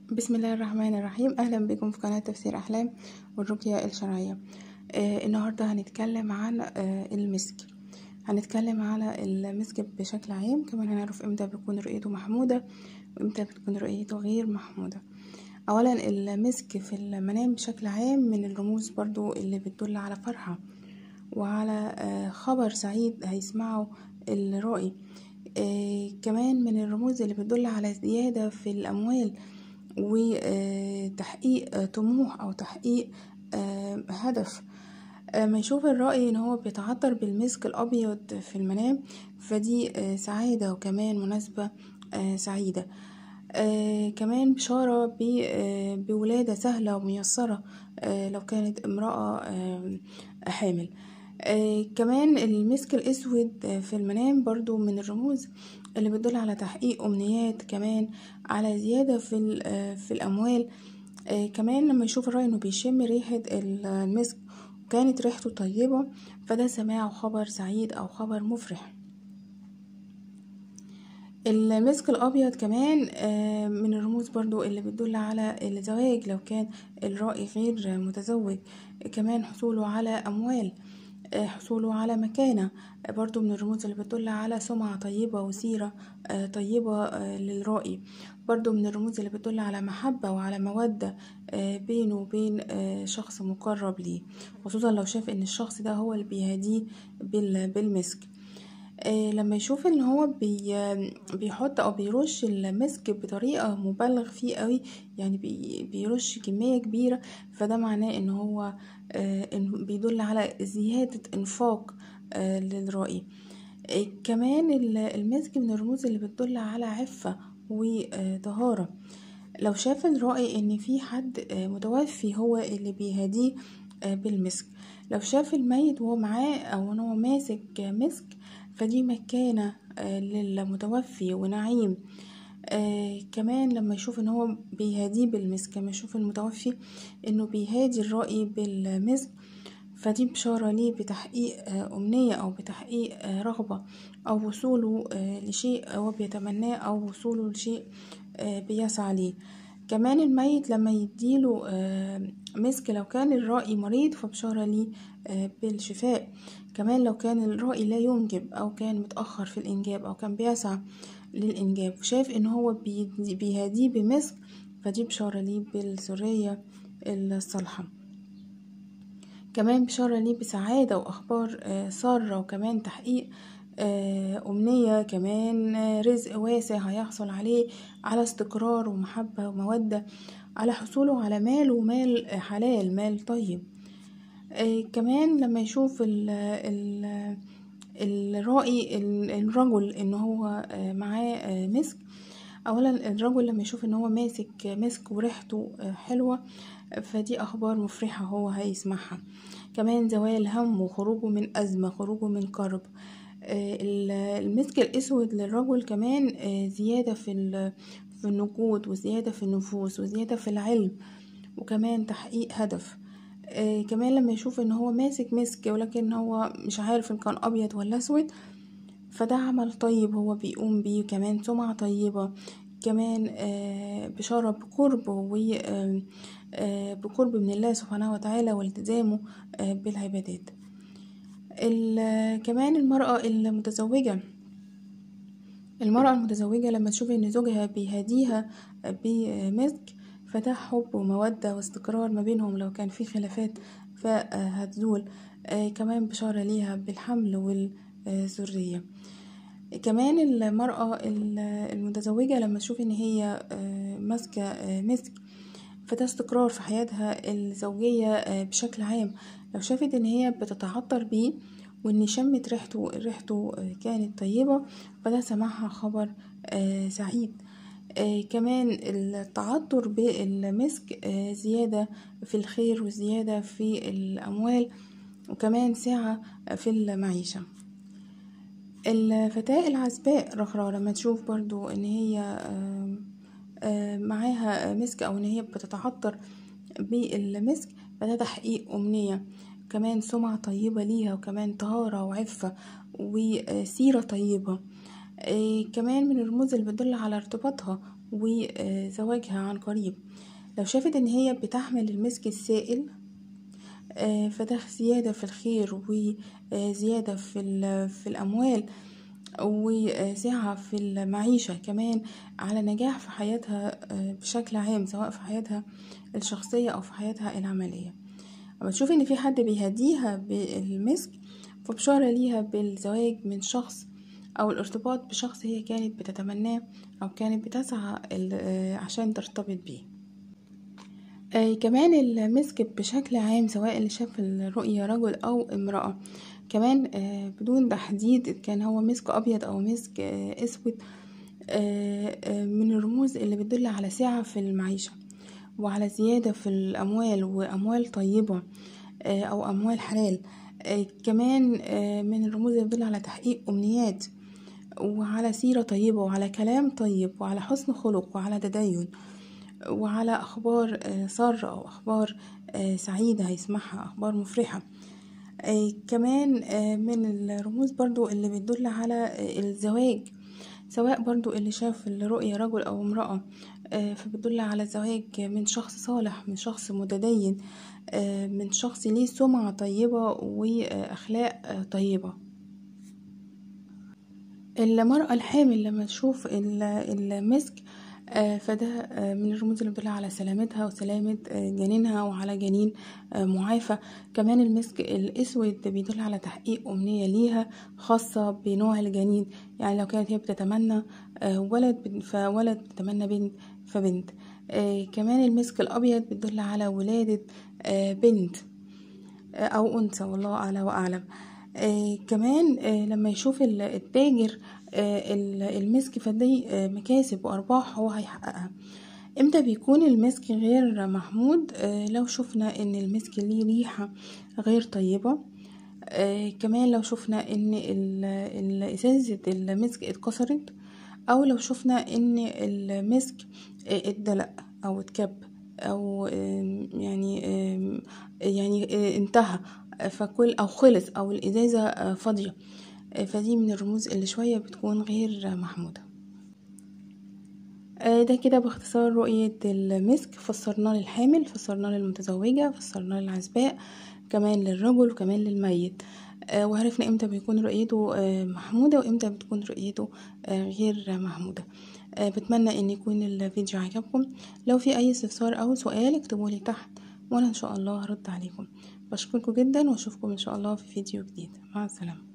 بسم الله الرحمن الرحيم أهلا بكم في قناة تفسير أحلام والرقية الشرعية آه النهاردة هنتكلم عن آه المسك هنتكلم على المسك بشكل عام كمان هنعرف امتى بيكون رؤيته محمودة وامتى بتكون رؤيته غير محمودة أولا المسك في المنام بشكل عام من الرموز برضو اللي بتدل على فرحة وعلى آه خبر سعيد هيسمعه الرائي آه كمان من الرموز اللي بتدل على زيادة في الأموال وتحقيق طموح أو تحقيق هدف ما يشوف الرأي ان هو بيتعطر بالمسك الابيض في المنام فدي سعادة وكمان مناسبة سعيدة كمان بشارة بولادة سهلة وميسرة لو كانت امرأة حامل كمان المسك الاسود في المنام برضو من الرموز اللي بتدل على تحقيق امنيات كمان على زيادة في, في الاموال كمان لما يشوف الرأي انه بيشم ريحة المسك وكانت ريحته طيبة فده سماع خبر سعيد او خبر مفرح المسك الابيض كمان من الرموز برضو اللي بتدل على الزواج لو كان الرائي غير متزوج كمان حصوله على اموال حصوله على مكانة برضو من الرموز اللي بتدل على سمعة طيبة وسيرة طيبة للرائي برضو من الرموز اللي بتدل على محبة وعلى مودة بينه وبين شخص مقرب ليه خصوصا لو شاف ان الشخص ده هو اللي بيهديه بالمسك لما يشوف ان هو بي بيحط او بيرش المسك بطريقه مبالغ فيه قوي يعني بي بيرش كميه كبيره فده معناه ان هو بيدل على زياده انفاق للرائي كمان المسك من الرموز اللي بتدل على عفه وطهاره لو شاف الرائي ان في حد متوفي هو اللي بيهديه بالمسك لو شاف الميت وهو معاه او ان هو ماسك مسك فدي مكانة للمتوفي ونعيم آه كمان لما يشوف ان هو بيهاديه بالمسك لما يشوف المتوفي انه بيهادي الرأي بالمسك فدي بشارة ليه بتحقيق آه أمنية أو بتحقيق آه رغبة أو وصوله آه لشيء هو بيتمناه أو وصوله لشيء آه بيسعى ليه كمان الميت لما يديله آه مسك لو كان الرائي مريض فبشارة ليه آه بالشفاء كمان لو كان الرائي لا ينجب أو كان متأخر في الإنجاب أو كان بيسعى للإنجاب وشاف إن هو بيهديه بمسك فدي بشارة ليه بالذرية الصالحة كمان بشارة ليه بسعادة وأخبار آه سارة وكمان تحقيق أمنية كمان رزق واسع هيحصل عليه على استقرار ومحبة ومودة على حصوله على مال ومال حلال مال طيب كمان لما يشوف ال ال الرائي الرجل ان هو معاه مسك اولا الرجل لما يشوف ان هو ماسك مسك وريحته حلوة فدي اخبار مفرحة هو هيسمعها كمان زوال هم وخروجه من ازمة خروجه من كرب المسك الاسود للرجل كمان زيادة في في النقود وزيادة في النفوس وزيادة في العلم وكمان تحقيق هدف كمان لما يشوف ان هو ماسك مسك ولكن هو مش عارف ان كان ابيض ولا اسود فده عمل طيب هو بيقوم بيه كمان سمعة طيبة كمان بشارة بقرب بقرب من الله سبحانه وتعالى والتزامه بالعبادات كمان المرأة المتزوجة المرأة المتزوجة لما تشوف ان زوجها بيهديها بمسك فده حب ومودة واستقرار ما بينهم لو كان في خلافات فهتزول كمان بشارة ليها بالحمل والذرية كمان المرأة المتزوجة لما تشوف ان هي ماسكة مسك فده استقرار في حياتها الزوجية بشكل عام لو شافت ان هي بتتعطر بيه وان شمت ريحته ريحته كانت طيبة فده سمعها خبر سعيد كمان التعطر بالمسك زيادة في الخير وزيادة في الأموال وكمان سعة في المعيشة الفتاة العزباء رخرة لما تشوف برضو ان هي معاها مسك او ان هي بتتعطر بالمسك فده تحقيق أمنية كمان سمعة طيبة ليها وكمان طهارة وعفة وسيرة طيبة كمان من الرموز اللي بتدل على ارتباطها وزواجها عن قريب لو شافت ان هي بتحمل المسك السائل آه، فده زيادة في الخير وزيادة في, ال- في الأموال وسعة في المعيشة كمان على نجاح في حياتها آه، بشكل عام سواء في حياتها الشخصية أو في حياتها العملية أما تشوف إن في حد بيهديها بالمسك فبشارة ليها بالزواج من شخص أو الارتباط بشخص هي كانت بتتمناه أو كانت بتسعى ال- آه، عشان ترتبط بيه آه كمان المسك بشكل عام سواء اللي شاف الرؤية رجل أو امرأة كمان آه بدون تحديد كان هو مسك أبيض أو مسك آه أسود آه آه من الرموز اللي بتدل على سعة في المعيشة وعلى زيادة في الأموال وأموال طيبة آه أو أموال حلال آه كمان آه من الرموز اللي بتدل على تحقيق أمنيات وعلى سيرة طيبة وعلى كلام طيب وعلى حسن خلق وعلى تدين وعلى أخبار آه، سارة أو أخبار آه، سعيدة هيسمعها أخبار مفرحة آه، كمان آه، من الرموز برضو اللي بتدل على آه، الزواج سواء برضو اللي شاف الرؤية رجل أو امرأة آه، فبتدل على الزواج من شخص صالح من شخص متدين آه، من شخص ليه سمعة طيبة وأخلاق آه، طيبة المرأة الحامل لما تشوف ال- المسك آه، فده آه، من الرموز اللي بتدل على سلامتها وسلامة آه، جنينها وعلى جنين آه، معافى كمان المسك الأسود بيدل على تحقيق أمنية ليها خاصة بنوع الجنين يعني لو كانت هي بتتمنى آه، ولد بن- فولد بتتمنى بنت فبنت آه، كمان المسك الأبيض بيدل على ولادة آه، بنت آه، أو أنثى والله أعلى وأعلم آه كمان آه لما يشوف ال- التاجر آه ال- المسك فدي آه مكاسب وأرباح هو هيحققها امتى بيكون المسك غير محمود آه لو شفنا ان المسك ليه ريحة غير طيبة آه كمان لو شفنا ان ال- ال- ازازة المسك اتكسرت او لو شفنا ان المسك آه، اتدلق او اتكب او آم، يعني آم، يعني آه، انتهى فكل او خلص او الازازة آه، فاضية آه، فدي من الرموز اللي شوية بتكون غير محمودة آه، ده كده باختصار رؤية المسك فسرناه للحامل فسرناه للمتزوجة فسرناه للعزباء كمان للرجل وكمان للميت آه، وعرفنا امتى بيكون رؤيته آه، محمودة وامتى بتكون رؤيته آه، غير محمودة آه، بتمنى ان يكون الفيديو عجبكم لو في اي استفسار او سؤال اكتبوا لي تحت وانا ان شاء الله هرد عليكم بشكركم جدا واشوفكم ان شاء الله في فيديو جديد مع السلامه